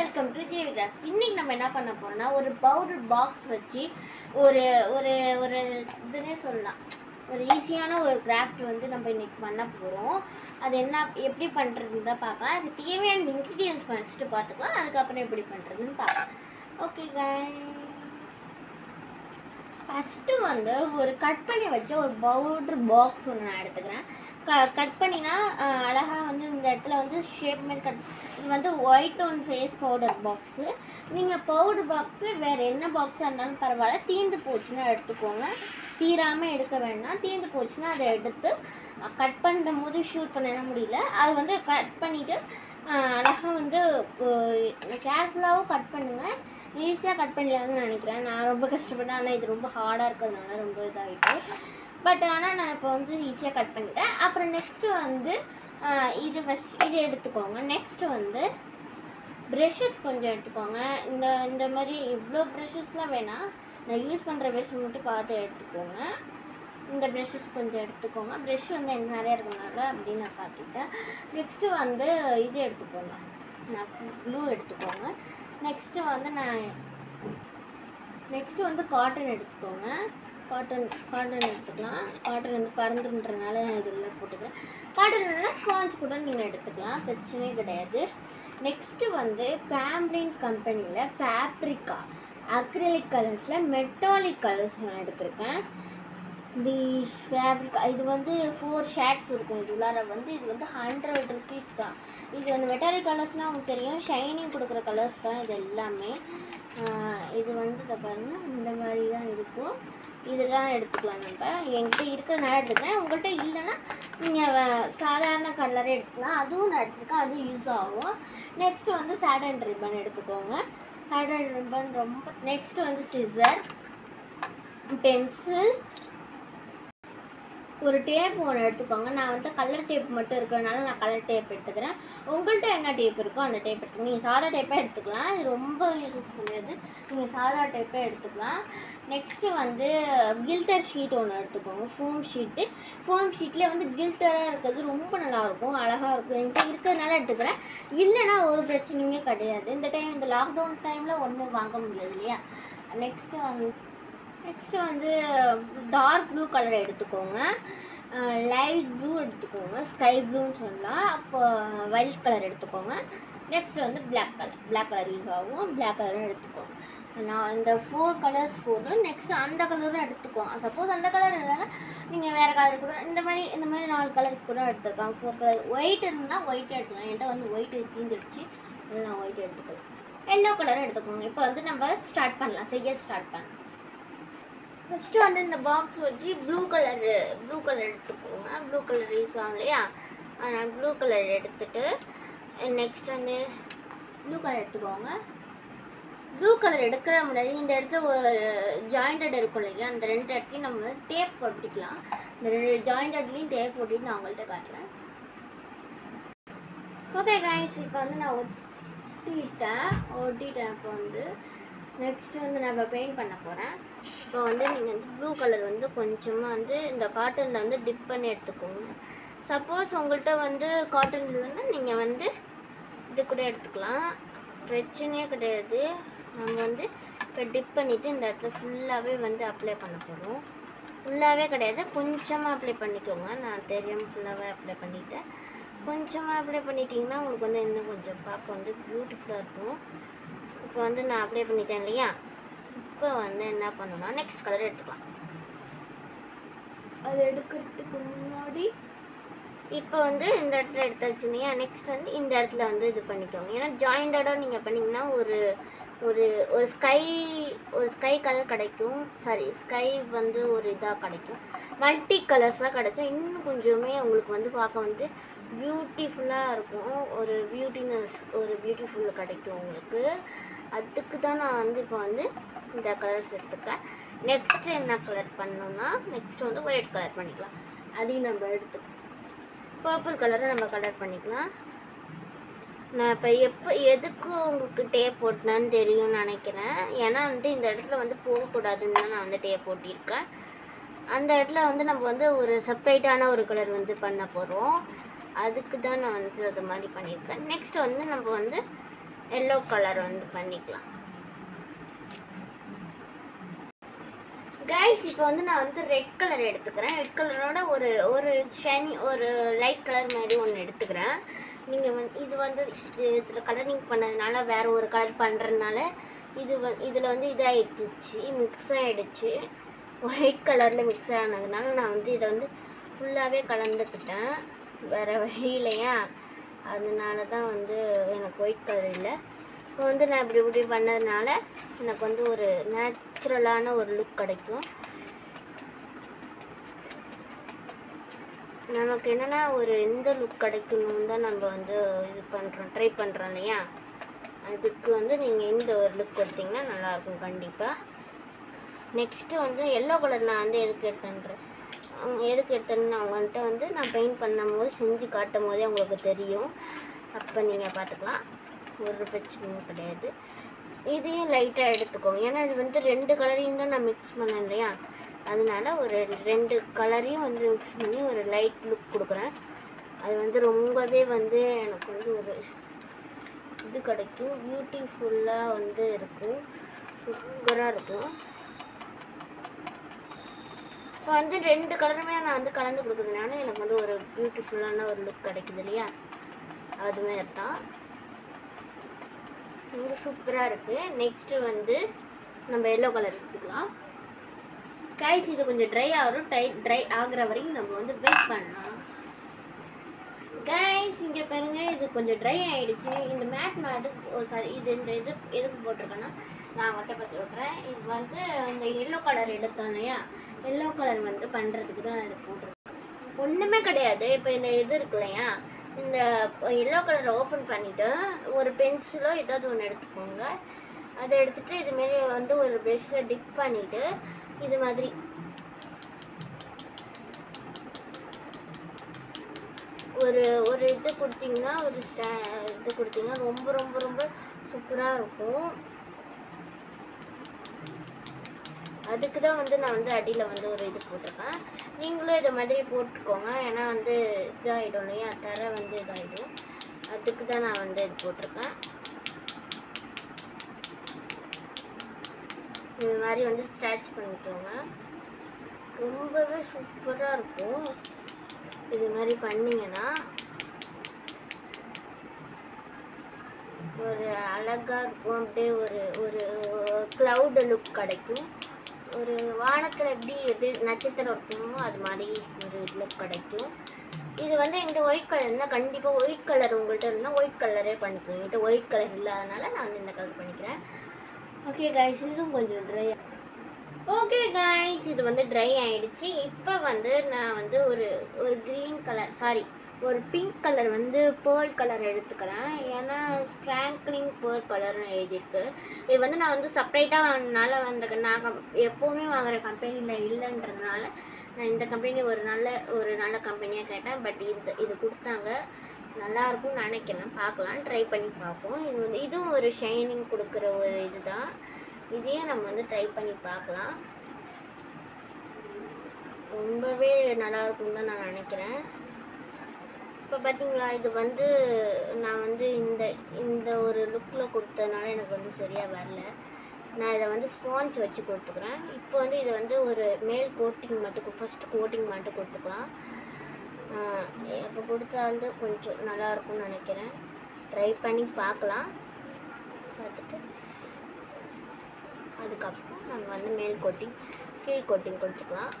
welcome to JV crafts இன்னைக்கு நம்ம என்ன பண்ண போறோம்னா ஒரு பவுடர் பாக்ஸ் வச்சு ஒரு ஒரு ஒரு இதுனே சொல்லலாம் ஒரு ஈஸியான ஒரு கிராஃப்ட் வந்து நம்ம இன்னைக்கு பண்ண போகிறோம் அது என்ன எப்படி பண்ணுறதுன்னு தான் பார்க்கலாம் அதுக்கு தேவையான இன்க்ரீடியன்ஸ் ஃபஸ்ட்டு பார்த்துக்கலாம் அதுக்கப்புறம் எப்படி பண்ணுறதுன்னு பார்க்கலாம் ஓகே guys ஃபஸ்ட்டு வந்து ஒரு கட் பண்ணி வச்ச ஒரு பவுடர் பாக்ஸ் ஒன்று நான் எடுத்துக்கிறேன் க கட் பண்ணினா அழகாக வந்து இந்த இடத்துல வந்து ஷேப் மாதிரி கட் இது வந்து white one face powder box நீங்கள் பவுடர் பாக்ஸு வேறு என்ன பாக்ஸாக இருந்தாலும் பரவாயில்ல தீந்து போச்சுன்னா எடுத்துக்கோங்க தீராமல் எடுக்க வேண்டாம் தீந்து போச்சுன்னா அதை எடுத்து கட் பண்ணுற போது ஷூட் பண்ண முடியல அது வந்து கட் பண்ணிவிட்டு அழகாக வந்து கேர்ஃபுல்லாகவும் கட் பண்ணுங்கள் ஈஸியாக கட் பண்ணிடலாம்னு நினைக்கிறேன் நான் ரொம்ப கஷ்டப்பட்டேன் ஆனால் இது ரொம்ப ஹார்டாக இருக்கிறதுனால ரொம்ப இதாகிட்டு பட் ஆனால் நான் இப்போ வந்து ஈஸியாக கட் பண்ணிட்டேன் அப்புறம் நெக்ஸ்ட்டு வந்து ஆஹ் இது ஃபஸ்ட் இது எடுத்துக்கோங்க நெக்ஸ்ட்டு வந்து ப்ரெஷஸ் கொஞ்சம் எடுத்துக்கோங்க இந்த இந்த மாதிரி இவ்வளோ ப்ரெஷஸ்லாம் வேணாம் நான் யூஸ் பண்ணுற ப்ரெஷ் மட்டும் பார்த்து எடுத்துக்கோங்க இந்த ப்ரெஷஸ் கொஞ்சம் எடுத்துக்கோங்க ப்ரெஷ் வந்து எனக்கு நிறைய இருக்கனால அப்படின்னு நான் காட்டிட்டேன் நெக்ஸ்ட்டு வந்து இது எடுத்துக்கோங்க நான் ப்ளூ எடுத்துக்கோங்க நெக்ஸ்ட்டு வந்து நான் நெக்ஸ்ட்டு வந்து காட்டன் எடுத்துக்கோங்க காட்டன் காட்டன் எடுத்துக்கலாம் காட்டன் வந்து பறந்துன்றதுனால நான் இதில் போட்டுக்கிறேன் காட்டன் இல்லைனா ஸ்பாஞ்ச் கூட நீங்கள் எடுத்துக்கலாம் பிரச்சனையே கிடையாது நெக்ஸ்ட்டு வந்து கேம்லின் கம்பெனியில் ஃபேப்ரிக்கா அக்ரிலிக் கலர்ஸில் மெட்டாலிக் கலர்ஸ் நான் எடுத்திருக்கேன் தி ஃபேப்ரிக் இது வந்து ஃபோர் ஷேட்ஸ் இருக்கும் இது உள்ளார வந்து இது வந்து ஹண்ட்ரட் ருபீஸ் தான் இது வந்து மெட்டாலிக் கலர்ஸ்னால் உங்களுக்கு தெரியும் ஷைனிங் கொடுக்குற கலர்ஸ் தான் இது எல்லாமே ஆஹ் இது வந்து இதை பாருங்க இந்த மாதிரி தான் இருக்கும் இதெல்லாம் எடுத்துக்கலாம் நம்ம என்கிட்ட இருக்கிறதுனால எடுத்துக்கிறேன் உங்கள்கிட்ட இல்லைன்னா நீங்கள் சாதாரண கலரே எடுத்துக்கலாம் அதுவும் நான் எடுத்துருக்கேன் அதுவும் யூஸ் ஆகும் நெக்ஸ்ட் வந்து சேடன் ரிப்பன் எடுத்துக்கோங்க சேடன் ரிப்பன் ரொம்ப நெக்ஸ்ட் வந்து சிசர் பென்சில் ஒரு டேப் ஒன்று எடுத்துக்கோங்க நான் வந்து கலர் டேப் மட்டும் இருக்கிறதுனால நான் கலர் டேப் எடுத்துக்கிறேன் உங்கள்கிட்ட என்ன டேப் இருக்கோ அந்த டேப் எடுத்துக்கோங்க நீங்கள் சாதா டேப்பே எடுத்துக்கலாம் இது ரொம்ப யூஸஸ் கிடையாது நீங்கள் சாதா டேப்பே எடுத்துக்கலாம் நெக்ஸ்ட்டு வந்து கில்டர் ஷீட் ஒன்று எடுத்துக்கோங்க ஃபோம் ஷீட்டு ஃபோம் ஷீட்லேயே வந்து கில்டராக இருக்கிறது ரொம்ப நல்லாயிருக்கும் அழகாக இருக்கும் என்கிட்ட இருக்கிறதுனால எடுத்துக்கிறேன் இல்லைன்னா ஒரு பிரச்சனையுமே கிடையாது இந்த டைம் இந்த லாக்டவுன் டைமில் ஒன்றும் வாங்க முடியாது இல்லையா நெக்ஸ்ட்டு வந்து நெக்ஸ்ட்டு வந்து டார்க் ப்ளூ கலர் எடுத்துக்கோங்க லைட் ப்ளூ எடுத்துக்கோங்க ஸ்கை ப்ளூன்னு சொல்லலாம் அப்போ ஒயிட் கலர் எடுத்துக்கோங்க நெக்ஸ்ட் வந்து black colour black colour use ஆகும் பிளாக் கலரும் எடுத்துக்கோங்க நான் இந்த ஃபோர் கலர்ஸ் போதும் நெக்ஸ்ட் அந்த கலரும் எடுத்துக்கோங்க சப்போஸ் அந்த கலர் இல்லைன்னா நீங்கள் வேறு கலர் கூட இந்த மாதிரி இந்த மாதிரி நாலு கலர்ஸ் கூட எடுத்துக்கலாம் ஃபோர் கலர் ஒயிட் இருந்தால் ஒயிட் எடுத்துக்கலாம் என்கிட்ட வந்து ஒயிட் தீந்துடுச்சு அது நான் ஒயிட் எடுத்துக்கலாம் எல்லோ கலரும் எடுத்துக்கோங்க இப்போ வந்து நம்ம ஸ்டார்ட் பண்ணலாம் செய்ய ஸ்டார்ட் பண்ணலாம் ஃபஸ்ட்டு வந்து இந்த பாக்ஸ் வச்சு ப்ளூ கலர் ப்ளூ கலர் எடுத்துக்கோங்க ப்ளூ கலர் யூஸ் ஆகும் இல்லையா அதனால் ப்ளூ கலர் எடுத்துட்டு நெக்ஸ்ட் வந்து ப்ளூ கலர் எடுத்துக்கோங்க ப்ளூ கலர் எடுக்கிற முன்னாடி இந்த இடத்துல ஒரு ஜாயிண்டட் இருக்கும் இல்லையா அந்த ரெண்டு இடத்துலையும் நம்ம வந்து டேப் போட்டுக்கலாம் இந்த ரெண்டு ஜாயிண்டட்லேயும் டேப் போட்டுட்டு நான் உங்கள்கிட்ட காட்டுறேன் ஓகே காய்ஸ் இப்போ வந்து நான் ஒட்டிட்டேன் ஒட்டிட்டேன் இப்போ வந்து நெக்ஸ்ட் வந்து நான் இப்போ பெயிண்ட் பண்ண போகிறேன் இப்போ வந்து நீங்கள் ப்ளூ கலர் வந்து கொஞ்சமாக வந்து இந்த காட்டனில் வந்து டிப் பண்ணி எடுத்துக்கோங்க சப்போஸ் உங்கள்கிட்ட வந்து காட்டன் இல்லைன்னா நீங்கள் வந்து இது கூட எடுத்துக்கலாம் பிரச்சனையே கிடையாது நம்ம வந்து இப்போ டிப் பண்ணிவிட்டு இந்த இடத்துல ஃபுல்லாகவே வந்து அப்ளை பண்ண போகிறோம் ஃபுல்லாகவே கிடையாது கொஞ்சமாக அப்ளை பண்ணிக்கோங்க நான் தெரியாமல் ஃபுல்லாகவே அப்ளை பண்ணிட்டேன் கொஞ்சமாக அப்ளை பண்ணிட்டீங்கன்னா உங்களுக்கு வந்து இன்னும் கொஞ்சம் பார்க்க வந்து பியூட்டிஃபுல்லாக இருக்கும் இப்போ வந்து நான் அப்ளை பண்ணிட்டேன் இல்லையா இப்போ வந்து என்ன பண்ணணும்னா நெக்ஸ்ட் கலர் எடுத்துக்கலாம் அது எடுக்கிறதுக்கு முன்னாடி இப்போ வந்து இந்த இடத்துல எடுத்தாச்சு இல்லையா நெக்ஸ்ட் வந்து இந்த இடத்துல வந்து இது பண்ணிக்கோங்க ஏன்னா ஜாயிண்டடாக நீங்கள் பண்ணிங்கன்னா ஒரு ஒரு ஒரு ஸ்கை ஒரு ஸ்கை கலர் கிடைக்கும் சாரி ஸ்கை வந்து ஒரு இதாக கிடைக்கும் மல்டி கலர்ஸாக கிடைச்சா இன்னும் கொஞ்சமே உங்களுக்கு வந்து பார்க்க வந்து பியூட்டிஃபுல்லாக இருக்கும் ஒரு பியூட்டினஸ் ஒரு பியூட்டிஃபுல் கிடைக்கும் உங்களுக்கு அதுக்கு தான் நான் வந்து இப்போ வந்து இந்த கலர்ஸ் எடுத்துக்கேன் நெக்ஸ்ட் என்ன கலர் பண்ணோம்னா நெக்ஸ்ட் வந்து ஒயிட் கலர் பண்ணிக்கலாம் அதையும் நம்ம எடுத்து பர்பிள் கலரை நம்ம கலர் பண்ணிக்கலாம் நான் இப்போ எப்போ எதுக்கு உங்களுக்கு டேப் போட்டினான்னு தெரியும்னு நினைக்கிறேன் ஏன்னா வந்து இந்த இடத்துல வந்து போகக்கூடாதுன்னு தான் நான் வந்து டேப் போட்டிருக்கேன் அந்த இடத்துல வந்து நம்ம வந்து ஒரு செப்பரேட்டான ஒரு கலர் வந்து பண்ண போகிறோம் அதுக்கு தான் நான் வந்து அது மாதிரி பண்ணியிருக்கேன் நெக்ஸ்ட் வந்து நம்ம வந்து எல்லோ கலர் வந்து பண்ணிக்கலாம் கைஸ் இப்போ வந்து நான் வந்து ரெட் கலர் எடுத்துக்கிறேன் ரெட் கலரோட ஒரு ஒரு ஷைனி ஒரு லைட் கலர் மாதிரி ஒன்று எடுத்துக்கிறேன் நீங்கள் வந்து இது வந்து இது இதில் கலரிங் பண்ணதுனால வேறு ஒரு கலர் பண்ணுறதுனால இது வ இதில் வந்து இதாகிடுச்சு மிக்ஸ் ஆகிடுச்சு ஒயிட் கலரில் மிக்ஸ் ஆனதுனால நான் வந்து இதை வந்து ஃபுல்லாகவே கலந்துக்கிட்டேன் வேறு வழியிலையா அதனால தான் வந்து எனக்கு ஒயிட் கலர் இல்லை இப்போ வந்து நான் இப்படி இப்படி பண்ணதுனால எனக்கு வந்து ஒரு நேச்சுரலான ஒரு லுக் கிடைக்கும் நமக்கு என்னென்னா ஒரு எந்த லுக் கிடைக்கணும்னு தான் நம்ம வந்து இது பண்ணுறோம் ட்ரை பண்ணுறோம் இல்லையா அதுக்கு வந்து நீங்கள் இந்த ஒரு லுக் கொடுத்தீங்கன்னா நல்லாயிருக்கும் கண்டிப்பாக நெக்ஸ்ட்டு வந்து எல்லோ கலர் நான் வந்து எதுக்கு எடுத்தேன்றேன் அவங்க எதுக்கு எடுத்தேன்னு அவங்கள்ட்ட வந்து நான் பெயிண்ட் பண்ணும்போது செஞ்சு காட்டும் போதே உங்களுக்கு தெரியும் அப்போ நீங்கள் பார்த்துக்கலாம் ஒரு பிரச்சனையும் கிடையாது இதையும் லைட்டாக எடுத்துக்கோங்க ஏன்னா இது வந்து ரெண்டு கலரையும் தான் நான் மிக்ஸ் பண்ணேன் இல்லையா அதனால ஒரு ரெண்டு கலரையும் வந்து மிக்ஸ் பண்ணி ஒரு லைட் லுக் கொடுக்குறேன் அது வந்து ரொம்பவே வந்து எனக்கு வந்து ஒரு இது கிடைக்கும் பியூட்டிஃபுல்லாக வந்து இருக்கும் சூப்பராக இருக்கும் இப்போ வந்து ரெண்டு கலருமே நான் வந்து கலந்து கொடுக்குறதுனால எனக்கு வந்து ஒரு பியூட்டிஃபுல்லான ஒரு லுக் கிடைக்குது இல்லையா அதுமாரி தான் ரொம்ப சூப்பராக இருக்குது நெக்ஸ்ட்டு வந்து நம்ம எல்லோ கலர் எடுத்துக்கலாம் கைஸ் இது கொஞ்சம் ட்ரை ஆகும் டை ட்ரை ஆகுற வரைக்கும் நம்ம வந்து வெயிட் பண்ணலாம் கைஸ் இங்கே பாருங்க இது கொஞ்சம் ட்ரை ஆயிடுச்சு இந்த மேட் நான் எதுக்கு சாரி இது இந்த இது எதுக்கு போட்டிருக்கேன்னா நான் அவங்கள்ட்ட இப்போ சொல்கிறேன் இது வந்து இந்த எல்லோ கலர் எடுத்தோம் இல்லையா எல்லோ கலர் வந்து பண்ணுறதுக்கு தான் நான் இது போட்டிருக்கேன் ஒன்றுமே கிடையாது இப்போ இந்த இது இருக்கு இல்லையா இந்த எல்லோ கலரை ஓப்பன் பண்ணிவிட்டு ஒரு பென்சிலோ ஏதாவது ஒன்று எடுத்துக்கோங்க அதை எடுத்துகிட்டு இதுமாரி வந்து ஒரு ப்ரெஷ்ஷில் டிப் பண்ணிவிட்டு இது மாதிரி ஒரு ஒரு இது கொடுத்தீங்கன்னா ஒரு ஸ்டா- இது கொடுத்தீங்கன்னா ரொம்ப ரொம்ப ரொம்ப சூப்பராக இருக்கும் அதுக்கு தான் வந்து நான் வந்து அடியில் வந்து ஒரு இது போட்டிருக்கேன் நீங்களும் இதை மாதிரி போட்டுக்கோங்க ஏன்னா வந்து இதாகிடும் இல்லையா தர வந்து இதாகிடும் அதுக்கு தான் நான் வந்து இது போட்டிருக்கேன் இது மாதிரி வந்து ஸ்ட்ரெச் பண்ணிக்கோங்க ரொம்பவே சூப்பராக இருக்கும் இது மாதிரி பண்ணீங்கன்னா ஒரு அழகாக இருக்கும் அப்படியே ஒரு ஒரு க்ளவுட் லுக் கிடைக்கும் ஒரு வானத்தில் எப்படி எது நட்சத்திரம் இருக்குமோ அது மாதிரி ஒரு லுக் கிடைக்கும் இது வந்து என்கிட்ட ஒயிட் கலர் இருந்தால் கண்டிப்பாக ஒயிட் கலர் உங்கள்கிட்ட இருந்தால் ஒயிட் கலரே பண்ணிக்கோங்க என்கிட்ட ஒயிட் கலர் இல்லாதனால நான் வந்து இந்த கலர் பண்ணிக்கிறேன் ஓகே கைஸ் இதுவும் கொஞ்சம் ட்ரை ஓகே கைஸ் இது வந்து ட்ரை ஆயிடுச்சு இப்போ வந்து நான் வந்து ஒரு ஒரு க்ரீன் கலர் சாரி ஒரு பிங்க் கலர் வந்து பேர்ல் கலர் எடுத்துக்கிறேன் ஏன்னா ஸ்ப்ராங்க்லிங் பேர்ல் கலர்னு எழுதியிருக்கு இது வந்து நான் வந்து செப்பரேட்டாக வாங்கினால வந்து நான் கம்- எப்போவுமே வாங்குற கம்பெனியில் இல்லைன்றதுனால நான் இந்த கம்பெனி ஒரு நல்ல ஒரு நல்ல கம்பெனியாக கேட்டேன் பட் இது இது கொடுத்தாங்க நல்லா இருக்கும்னு நினைக்கிறேன் பார்க்கலாம் ட்ரை பண்ணி பார்ப்போம் இது வந்து இதுவும் ஒரு ஷைனிங் கொடுக்குற ஒரு இதுதான் இதையும் நம்ம வந்து ட்ரை பண்ணி பார்க்கலாம் ரொம்பவே நல்லா இருக்கும்னு தான் நான் நினைக்கிறேன் இப்போ பார்த்தீங்களா இது வந்து நான் வந்து இந்த இந்த ஒரு லுக்கில் கொடுத்ததுனால எனக்கு வந்து சரியாக வரல நான் இதை வந்து ஸ்பாஞ்ச் வச்சு கொடுத்துக்கிறேன் இப்போ வந்து இதை வந்து ஒரு மேல் கோட்டிங் மட்டும் ஃபஸ்ட்டு கோட்டிங் மட்டும் கொடுத்துக்கலாம் இப்போ கொடுத்தா வந்து கொஞ்சம் நல்லா இருக்கும்னு நினைக்கிறேன் ட்ரை பண்ணி பார்க்கலாம் பார்த்துட்டு அதுக்கப்புறம் நம்ம வந்து மேல் கோட்டிங் கீழ் கோட்டிங் கொடுத்துக்கலாம்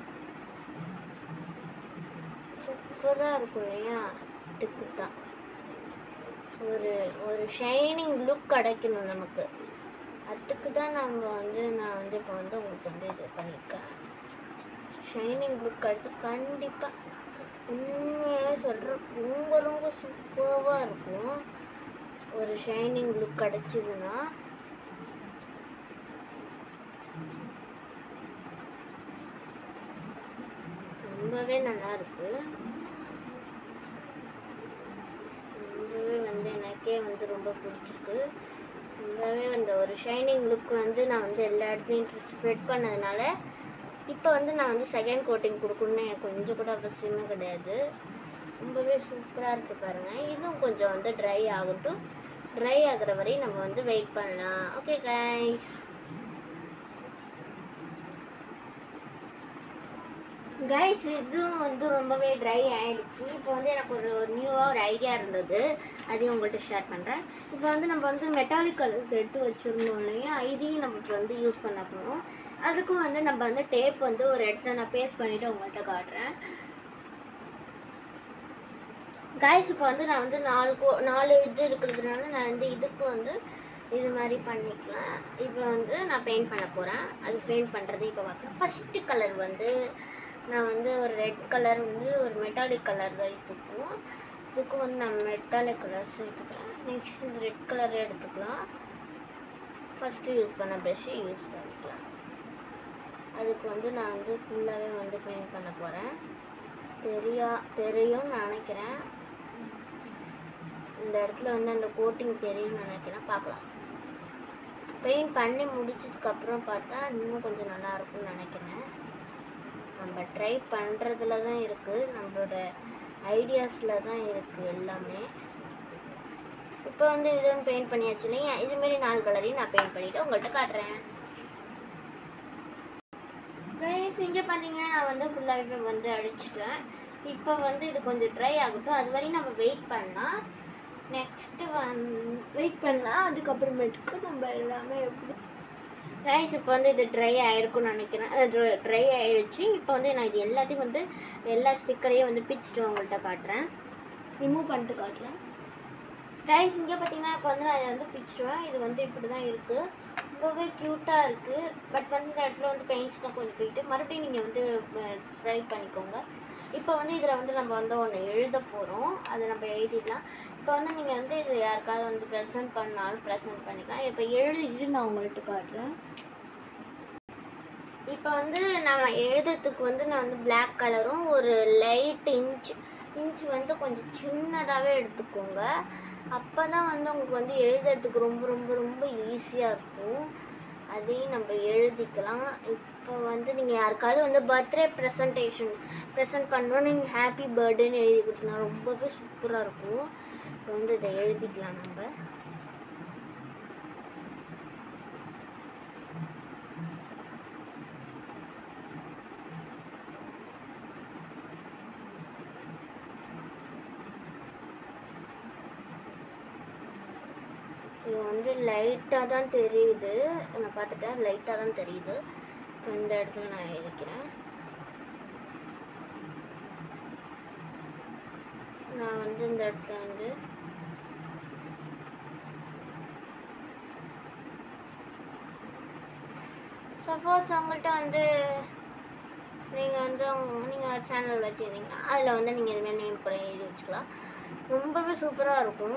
சூப்பராக இருக்கும் இல்லையா இதுக்கு தான் ஒரு ஒரு ஷைனிங் லுக் கிடைக்கணும் நமக்கு அதுக்கு தான் நம்ம வந்து நான் வந்து இப்போ வந்து உங்களுக்கு வந்து இது பண்ணியிருக்கேன் ஷைனிங் லுக் கிடைச்சி கண்டிப்பாக உண்மையாக சொல்கிறேன் ரொம்ப ரொம்ப சூப்பராக இருக்கும் ஒரு ஷைனிங் லுக் கிடச்சிதுன்னா ரொம்பவே நல்லா இருக்கு ரொம்பவே வந்து எனக்கே வந்து ரொம்ப பிடிச்சிருக்கு ரொம்பவே அந்த ஒரு ஷைனிங் லுக் வந்து நான் வந்து எல்லா இடத்துலையும் ஸ்ப்ரெட் பண்ணதுனால இப்போ வந்து நான் வந்து செகண்ட் கோட்டிங் கொடுக்கணும்னு எனக்கு கொஞ்சம் கூட அவசியமே கிடையாது ரொம்பவே சூப்பராக இருக்குது பாருங்கள் இன்னும் கொஞ்சம் வந்து ட்ரை ஆகட்டும் ட்ரை ஆகுற வரையும் நம்ம வந்து வெயிட் பண்ணலாம் ஓகே கைஸ் கைஸ் இதுவும் வந்து ரொம்பவே ட்ரை ஆயிடுச்சு இப்போ வந்து எனக்கு ஒரு ஒரு நியூவாக ஒரு ஐடியா இருந்தது அதையும் உங்கள்கிட்ட ஷேர் பண்ணுறேன் இப்போ வந்து நம்ம வந்து மெட்டாலிக் கலர்ஸ் எடுத்து வச்சுருந்தோம் இல்லையா இதையும் நம்ம இப்போ வந்து யூஸ் பண்ண போகிறோம் அதுக்கும் வந்து நம்ம வந்து டேப் வந்து ஒரு இடத்துல நான் பேஸ்ட் பண்ணிவிட்டு உங்கள்கிட்ட காட்டுறேன் கைஸ் இப்போ வந்து நான் வந்து நாலு கோ நாலு இது இருக்கிறதுனால நான் வந்து இதுக்கு வந்து இது மாதிரி பண்ணிக்கலாம் இப்போ வந்து நான் பெயிண்ட் பண்ண போகிறேன் அது பெயிண்ட் பண்ணுறது இப்போ பார்க்கலாம் ஃபஸ்ட்டு கலர் வந்து நான் வந்து ஒரு ரெட் கலர் வந்து ஒரு மெட்டாலிக் கலர் இதுக்கும் இதுக்கும் வந்து நான் மெட்டாலிக் கலர்ஸ் எடுத்துக்கிறேன் நெக்ஸ்ட் இந்த ரெட் கலர் எடுத்துக்கலாம் ஃபஸ்ட்டு யூஸ் பண்ண ப்ரெஷ்ஷு யூஸ் பண்ணிக்கலாம் அதுக்கு வந்து நான் வந்து ஃபுல்லாகவே வந்து பெயிண்ட் பண்ண போகிறேன் தெரியா தெரியும்னு நினைக்கிறேன் இந்த இடத்துல வந்து அந்த கோட்டிங் தெரியும்னு நினைக்கிறேன் பார்க்கலாம் பெயிண்ட் பண்ணி முடிச்சதுக்கப்புறம் பார்த்தா இன்னும் கொஞ்சம் நல்லா இருக்கும்னு நினைக்கிறேன் நம்ம ட்ரை பண்ணுறதுல தான் இருக்குது நம்மளோட ஐடியாஸில் தான் இருக்குது எல்லாமே இப்போ வந்து இதுவும் பெயிண்ட் பண்ணியாச்சு இல்லையா இதுமாரி நாலு கலரையும் நான் பெயிண்ட் பண்ணிவிட்டு உங்கள்கிட்ட காட்டுறேன் கைஸ் இங்கே பார்த்தீங்கன்னா நான் வந்து ஃபுல்லாகவே வந்து அடிச்சிட்டேன் இப்போ வந்து இது கொஞ்சம் ட்ரை ஆகட்டும் அது வரையும் நம்ம வெயிட் பண்ணலாம் நெக்ஸ்ட்டு வந் வெயிட் பண்ணலாம் அதுக்கப்புறமேட்டுக்கு நம்ம எல்லாமே எப்படி ரைஸ் இப்போ வந்து இது ட்ரை ஆகிருக்கும்னு நினைக்கிறேன் ட்ரை ஆயிடுச்சு இப்போ வந்து நான் இது எல்லாத்தையும் வந்து எல்லா ஸ்டிக்கரையும் வந்து பிச்சுட்டு உங்கள்கிட்ட காட்டுறேன் ரிமூவ் பண்ணிட்டு காட்டுறேன் ரைஸ் இங்கே பார்த்தீங்கன்னா இப்போ வந்து நான் இதை வந்து பிச்சிடுவேன் இது வந்து இப்படி தான் இருக்குது ரொம்பவே க்யூட்டாக இருக்குது பட் வந்து இந்த இடத்துல வந்து பெயிண்ட்ஸ்லாம் கொஞ்சம் போயிட்டு மறுபடியும் நீங்கள் வந்து ட்ரை பண்ணிக்கோங்க இப்போ வந்து இதில் வந்து நம்ம வந்து ஒன்று எழுத போகிறோம் அதை நம்ம எழுதிடலாம் இப்போ வந்து நீங்கள் வந்து இது யாருக்காவது வந்து ப்ரெசென்ட் பண்ணாலும் ப்ரெசென்ட் பண்ணிக்கலாம் இப்போ எழுதிட்டு நான் உங்கள்கிட்ட காட்டுறேன் இப்போ வந்து நம்ம எழுதுறதுக்கு வந்து நான் வந்து பிளாக் கலரும் ஒரு லைட் இன்ச் இன்ச் வந்து கொஞ்சம் சின்னதாகவே எடுத்துக்கோங்க அப்போ தான் வந்து உங்களுக்கு வந்து எழுதுறதுக்கு ரொம்ப ரொம்ப ரொம்ப ஈஸியாக இருக்கும் அதையும் நம்ம எழுதிக்கலாம் இப்போ வந்து நீங்கள் யாருக்காவது வந்து பர்த்டே ப்ரெசன்டேஷன் ப்ரெசென்ட் பண்ணோம் நீங்கள் ஹாப்பி பர்த்டேன்னு எழுதி கொடுத்தீங்கன்னா ரொம்பவே சூப்பராக இருக்கும் இப்போ வந்து இதை எழுதிக்கலாம் நம்ம இது வந்து லைட்டாக தான் தெரியுது நான் பார்த்துட்டேன் லைட்டாக தான் தெரியுது இப்போ இந்த இடத்துல நான் எழுதிக்கிறேன் நான் வந்து இந்த இடத்துல வந்து சப்போஸ் உங்கள்கிட்ட வந்து நீங்கள் வந்து நீங்கள் சேனல் வச்சுருந்தீங்கன்னா அதில் வந்து நீங்கள் இதுமாரி நேம் கூட எழுதி வச்சுக்கலாம் ரொம்பவே சூப்பராக இருக்கும்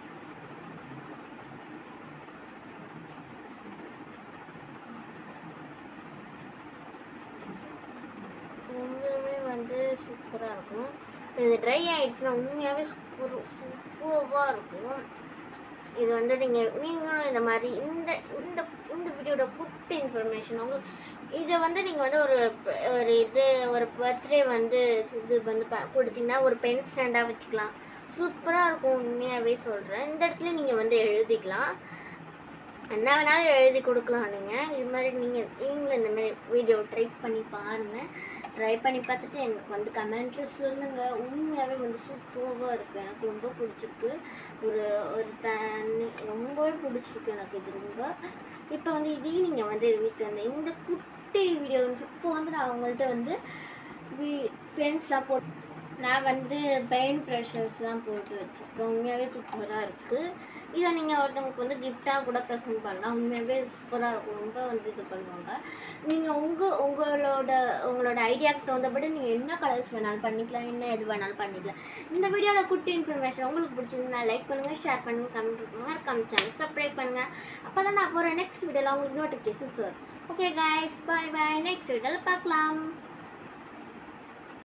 ரொம்பவே வந்து சூப்பராக இருக்கும் இது ட்ரை ஆகிடுச்சுன்னா உண்மையாகவே சூப்பர் சூப்பராக இருக்கும் இது வந்து நீங்கள் நீங்களும் இந்த மாதிரி இந்த இந்த இந்த வீடியோட குட்டி இன்ஃபர்மேஷன் உங்களுக்கு இதை வந்து நீங்கள் வந்து ஒரு ஒரு இது ஒரு பர்த்டே வந்து இது வந்து ப- கொடுத்தீங்கன்னா ஒரு பென் ஸ்டாண்டாக வச்சுக்கலாம் சூப்பராக இருக்கும் உண்மையாகவே சொல்கிறேன் இந்த இடத்துல நீங்கள் வந்து எழுதிக்கலாம் என்ன வேணாலும் எழுதி கொடுக்கலாம் நீங்கள் இது மாதிரி நீங்கள் நீங்களும் இந்த மாதிரி வீடியோ ட்ரை பண்ணி பாருங்கள் ட்ரை பண்ணி பார்த்துட்டு எனக்கு வந்து கமெண்ட்டில் சொல்லுங்கள் உண்மையாகவே வந்து சூப்பராக இருக்குது எனக்கு ரொம்ப பிடிச்சிருக்கு ஒரு ஒரு தண்ணி ரொம்பவே பிடிச்சிருக்கு எனக்கு இது ரொம்ப இப்போ வந்து இதையும் நீங்கள் வந்து வீட்டில் வந்து இந்த குட்டி வீடியோ இப்போ வந்து நான் அவங்கள்ட்ட வந்து வீ பென்ஸ்லாம் போட்டு நான் வந்து பெயின் ப்ரெஷர்ஸ்லாம் போட்டு வச்சுருக்கேன் உண்மையாகவே சூப்பராக இருக்குது இதை நீங்கள் ஒருத்தவங்களுக்கு வந்து கிஃப்டாக கூட ப்ரெசென்ட் பண்ணலாம் உண்மையாகவே சூப்பராக இருக்கும் ரொம்ப வந்து இது பண்ணுவாங்க நீங்கள் உங்கள் உங்களோட உங்களோட ஐடியாவுக்கு தகுந்தபடி நீங்கள் என்ன கலர்ஸ் வேணாலும் பண்ணிக்கலாம் என்ன எது வேணாலும் பண்ணிக்கலாம் இந்த வீடியோவில் குட்டி இன்ஃபர்மேஷன் உங்களுக்கு பிடிச்சிருந்தா லைக் பண்ணுங்கள் ஷேர் பண்ணுங்கள் கமெண்ட் பண்ணுங்கள் கமெண்ட் சேனல் சப்ஸ்கிரைப் பண்ணுங்கள் அப்போ தான் நான் போகிற நெக்ஸ்ட் வீடியோவில் உங்களுக்கு நோட்டிஃபிகேஷன்ஸ் வரும் okay guys bye bye next வீடியோவில் பார்க்கலாம்